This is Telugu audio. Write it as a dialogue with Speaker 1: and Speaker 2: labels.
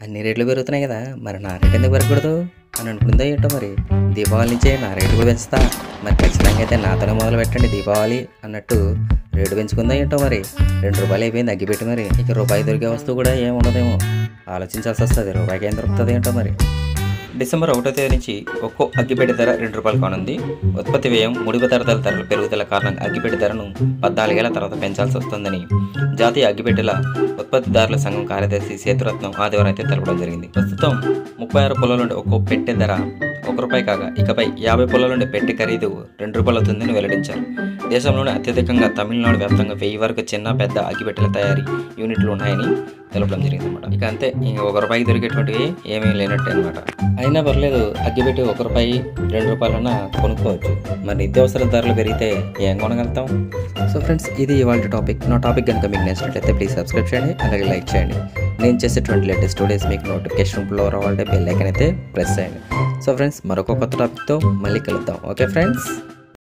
Speaker 1: అన్ని రేట్లు పెరుగుతున్నాయి కదా మరి నా రేట్ ఎందుకు పెరగకూడదు అని అనుకుందో ఏంటో మరి దీపావళి నుంచే నా రేటు కూడా పెంచుతా మరి ఖచ్చితంగా అయితే నాతోనే మొదలు పెట్టండి దీపావళి అన్నట్టు రేటు పెంచుకుందా ఏంటో మరి రెండు రూపాయలు అయిపోయింది అగ్గిపెట్టి మరి ఇక రూపాయి దొరికే వస్తువు కూడా ఏం ఉండదేమో ఆలోచించాల్సి వస్తుంది రూపాయికి ఏం దొరుకుతుంది ఏంటో మరి డిసెంబర్ ఒకటో తేదీ నుంచి ఒక్కో అగ్గిపెట్టె ధర రెండు రూపాయలు కానుంది ఉత్పత్తి వ్యయం ముడి పదార్థాల ధరల పెరుగుదల కారణంగా అగ్గిపెట్టె ధరను పద్నాలుగేళ్ల తర్వాత పెంచాల్సి వస్తుందని జాతీయ అగ్గిపెట్టెల ఉత్పత్తిదారుల సంఘం కార్యదర్శి సేతురత్నం ఆదివారం అయితే తెలపడం జరిగింది ప్రస్తుతం ముప్పై ఆరు పొలాల నుండి ఒక్కో పెట్టె ధర ఒక రూపాయి కాగా ఇకపై యాభై పొలాల నుండి పెట్టె ఖరీదు రెండు రూపాయలు అవుతుందని వెల్లడించారు దేశంలోనే అత్యధికంగా తమిళనాడు వ్యాప్తంగా వెయ్యి వరకు చిన్న పెద్ద అగ్గిపెట్టెల తయారీ యూనిట్లు ఉన్నాయని తెలపడం జరిగింది అనమాట ఇక అంతే ఇంక ఒక రూపాయికి దొరికేటువంటివి ఏమీ లేనట్టే అనమాట అయినా పర్లేదు అగ్గిపెట్టి ఒక రూపాయి రెండు రూపాయలన్నా కొనుక్కోవచ్చు మరి నిత్యావసర ధరలు పెరిగితే ఏం కొనగలుగుతాం సో ఫ్రెండ్స్ ఇది ఇవాళ టాపిక్ నా టాపిక్ కనుక మీకు నచ్చినట్లయితే ప్లీజ్ సబ్స్క్రైబ్ చేయండి అలాగే లైక్ చేయండి నేను చేసేటువంటి లేటెస్ట్ స్టూడియోస్ మీకు నోటిఫికేషన్ ఫ్లో రావాలంటే బెల్ ఐకన్ అయితే ప్రెస్ చేయండి సో ఫ్రెండ్స్ మరొక కొత్త టాపిక్తో మళ్ళీ కలుద్దాం ఓకే ఫ్రెండ్స్